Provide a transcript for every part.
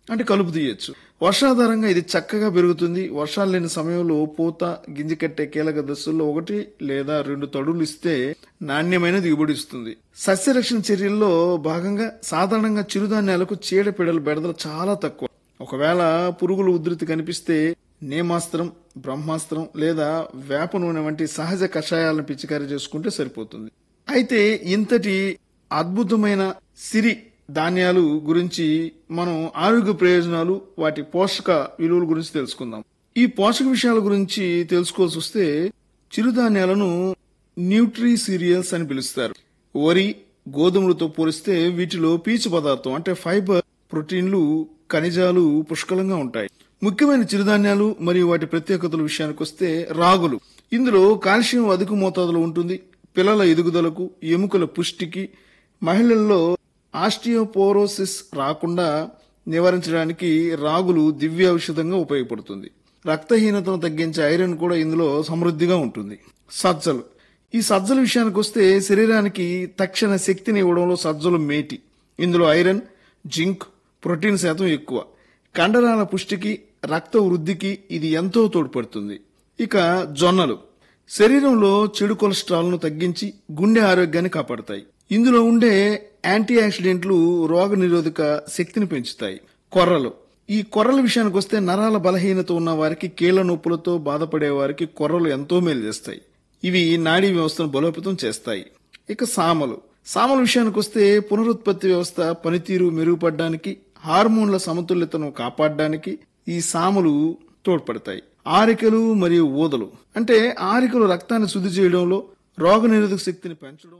అంటే కలుపు తీయచ్చు వర్షాధారంగా ఇది చక్కగా పెరుగుతుంది వర్షాలు లేని సమయంలో పూత గింజ కట్టే కీలక దశల్లో ఒకటి లేదా రెండు తడులు ఇస్తే నాణ్యమైన దిగుబడి ఇస్తుంది సస్యరక్షణ చర్యల్లో భాగంగా సాధారణంగా చిరుధాన్యాలకు చీడపీడల బెడదలు చాలా తక్కువ ఒకవేళ పురుగుల ఉధృతి కనిపిస్తే నేమాస్త్రం బ్రహ్మాస్త్రం లేదా వేప నూనె వంటి సహజ కషాయాలను పిచికారీ చేసుకుంటే సరిపోతుంది అయితే ఇంతటి అద్భుతమైన సిరి ధాన్యాలు గురించి మనం ఆరోగ్య ప్రయోజనాలు వాటి పోషక విలువల గురించి తెలుసుకుందాం ఈ పోషక విషయాల గురించి తెలుసుకోవాల్సి వస్తే చిరుధాన్యాలను న్యూట్రీ సీరియల్స్ అని పిలుస్తారు వరి గోధుమలతో పోలిస్తే వీటిలో పీచు పదార్థం అంటే ఫైబర్ ప్రోటీన్లు ఖనిజాలు పుష్కలంగా ఉంటాయి ముఖ్యమైన చిరుధాన్యాలు మరియు వాటి ప్రత్యేకతల విషయానికి వస్తే రాగులు ఇందులో కాల్షియం అధిక మోతాదులో ఉంటుంది పిల్లల ఎదుగుదలకు ఎముకల పుష్టికి మహిళల్లో ఆస్టియోపోరోసిస్ రాకుండా నివారించడానికి రాగులు దివ్య ఔషధంగా ఉపయోగపడుతుంది రక్తహీనతను తగ్గించే ఐరన్ కూడా ఇందులో సమృద్ధిగా ఉంటుంది సజ్జలు ఈ సజ్జల విషయానికి వస్తే శరీరానికి తక్షణ శక్తిని ఇవ్వడంలో సజ్జలు మేటి ఇందులో ఐరన్ జింక్ ప్రోటీన్ శాతం ఎక్కువ కండరాల పుష్టికి రక్త వృద్ధికి ఇది ఎంతో తోడ్పడుతుంది ఇక జొన్నలు శరీరంలో చెడు కొలెస్ట్రాల్ను తగ్గించి గుండె ఆరోగ్యాన్ని కాపాడతాయి ఇందులో ఉండే యాంటీ ఆక్సిడెంట్లు రోగ నిరోధక శక్తిని పెంచుతాయి కొర్రలు ఈ కొర్రల విషయానికి వస్తే నరాల బలహీనత ఉన్న వారికి కీళ్ల నొప్పులతో బాధపడే వారికి కొర్రలు ఎంతో మేలు చేస్తాయి ఇవి నాడీ వ్యవస్థను బలోపేతం చేస్తాయి ఇక సామలు సామల విషయానికి వస్తే పునరుత్పత్తి వ్యవస్థ పనితీరు మెరుగుపడడానికి హార్మోన్ల సమతుల్యతను కాపాడడానికి ఈ సామలు తోడ్పడతాయి ఆరికలు మరియు ఊదలు అంటే ఆరికలు రక్తాన్ని శుద్ధి చేయడంలో రోగ నిరోధక శక్తిని పెంచడంలో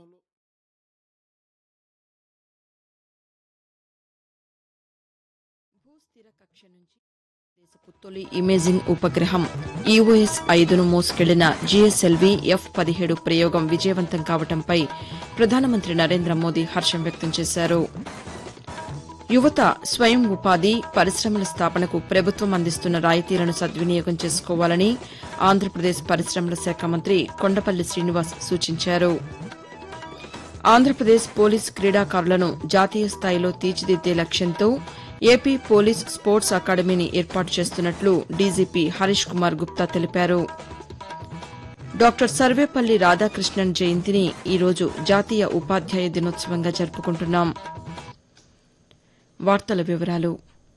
భూస్థిర కక్ష నుంచి దేశపు తొలి ఇమేజింగ్ ఉపగ్రహం ఈఓఎస్ ఐదును మోసుకెళ్లిన జీఎస్ఎల్వీ ఎఫ్ పదిహేడు ప్రయోగం విజయవంతం కావడంపై ప్రధానమంత్రి నరేంద్ర మోదీ హర్షం వ్యక్తం చేశారు యువత స్వయం ఉపాధి పరిశ్రమల స్థాపనకు ప్రభుత్వం అందిస్తున్న రాయితీలను సద్వినియోగం చేసుకోవాలని ఆంధ్రప్రదేశ్ పరిశ్రమల శాఖ మంత్రి కొండపల్లి శ్రీనివాస్ సూచించారు ఆంధ్రప్రదేశ్ పోలీస్ క్రీడాకారులను జాతీయ స్థాయిలో తీర్చిదిద్దే లక్ష్యంతో ఏపీ పోలీస్ స్పోర్ట్స్ అకాడమీని ఏర్పాటు చేస్తున్నట్లు డీజీపీ హరీష్ కుమార్ గుప్తా తెలిపారు డాక్టర్ సర్వేపల్లి రాధాకృష్ణన్ జయంతిని ఈరోజు జాతీయ ఉపాధ్యాయ దినోత్సవంగా జరుపుకుంటున్నాం వార్తల వివరాలు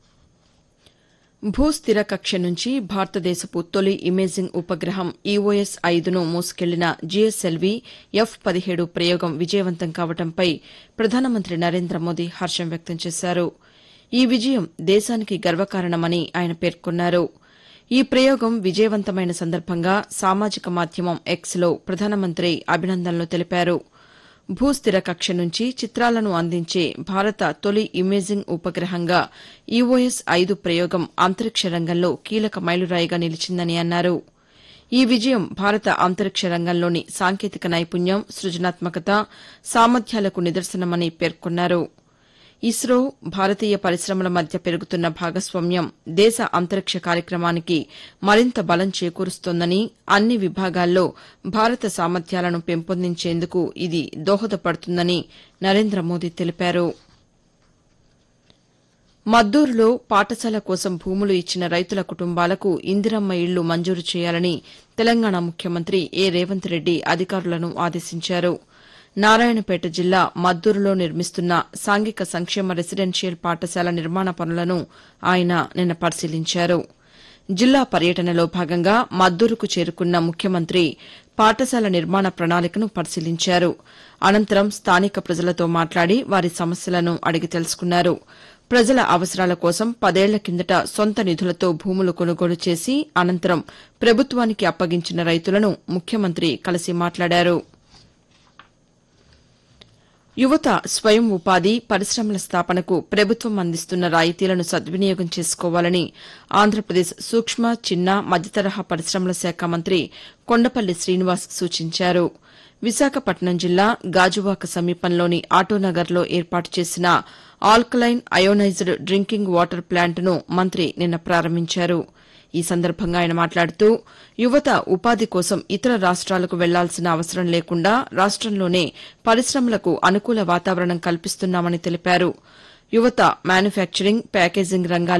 భూస్థిర కక్ష నుంచి భారతదేశపు తొలి ఇమేజింగ్ ఉపగ్రహం ఈఓఎస్ ఐదును మోసుకెళ్లిన జీఎస్ఎల్వీ ఎఫ్ పదిహేడు ప్రయోగం విజయవంతం కావడంపై ప్రధానమంత్రి నరేంద్ర మోదీ హర్షం వ్యక్తం చేశారు ఈ విజయం దేశానికి గర్వకారణమని ఆయన పేర్కొన్నారు ఈ ప్రయోగం విజయవంతమైన సందర్భంగా సామాజిక మాధ్యమం ఎక్స్లో ప్రధానమంత్రి అభినందనలు తెలిపారు భూస్థిర కక్ష నుంచి చిత్రాలను అందించే భారత తొలి ఇమేజింగ్ ఉపగ్రహంగా ఈఓఎస్ ఐదు ప్రయోగం అంతరిక్ష రంగంలో కీలక మైలురాయిగా నిలిచిందని అన్నారు ఈ విజయం భారత అంతరిక్ష రంగంలోని సాంకేతిక నైపుణ్యం సృజనాత్మకత సామర్థ్యాలకు నిదర్శనమని పేర్కొన్నారు ఇస్రో భారతీయ పరిశ్రమల మధ్య పెరుగుతున్న భాగస్వామ్యం దేశ అంతరిక్ష కార్యక్రమానికి మరింత బలం చేకూరుస్తోందని అన్ని విభాగాల్లో భారత సామర్థ్యాలను పెంపొందించేందుకు ఇది దోహదపడుతుందని నరేంద్ర మోదీ తెలిపారు మద్దూరులో పాఠశాల కోసం భూములు ఇచ్చిన రైతుల కుటుంబాలకు ఇందిరమ్మ ఇళ్లు మంజూరు చేయాలని తెలంగాణ ముఖ్యమంత్రి ఏ రేవంత్ రెడ్డి అధికారులను ఆదేశించారు నారాయణపేట జిల్లా మద్దూరులో నిర్మిస్తున్న సాంఘిక సంక్షేమ రెసిడెన్షియల్ పాఠశాల నిర్మాణ పనులను ఆయన నిన్న పరిశీలించారు జిల్లా పర్యటనలో భాగంగా మద్దూరుకు చేరుకున్న ముఖ్యమంత్రి పాఠశాల నిర్మాణ ప్రణాళికను పరిశీలించారు అనంతరం స్థానిక ప్రజలతో మాట్లాడి వారి సమస్యలను అడిగి తెలుసుకున్నారు ప్రజల అవసరాల కోసం పదేళ్ల కిందట సొంత నిధులతో భూములు కొనుగోలు చేసి అనంతరం ప్రభుత్వానికి అప్పగించిన రైతులను ముఖ్యమంత్రి కలిసి మాట్లాడారు యువత స్వయం ఉపాధి పరిశ్రమల స్థాపనకు ప్రభుత్వం అందిస్తున్న రాయితీలను సద్వినియోగం చేసుకోవాలని ఆంధ్రప్రదేశ్ సూక్ష్మ చిన్న మధ్యతరహా పరిశ్రమల శాఖ మంత్రి కొండపల్లి శ్రీనివాస్ సూచించారు విశాఖపట్నం జిల్లా గాజువాక సమీపంలోని ఆటోనగర్లో ఏర్పాటు చేసిన ఆల్కలైన్ అయోనైజ్డ్ డ్రింకింగ్ వాటర్ ప్లాంట్ను మంత్రి నిన్న ప్రారంభించారు ఈ సందర్భంగా ఆయన మాట్లాడుతూ యువత ఉపాధి కోసం ఇతర రాష్ట్రాలకు వెళ్లాల్సిన అవసరం లేకుండా రాష్టంలోనే పరిశ్రమలకు అనుకూల వాతావరణం కల్పిస్తున్నామని తెలిపారు యువత మ్యానుఫ్యాక్చరింగ్ ప్యాకేజింగ్ రంగాల్లో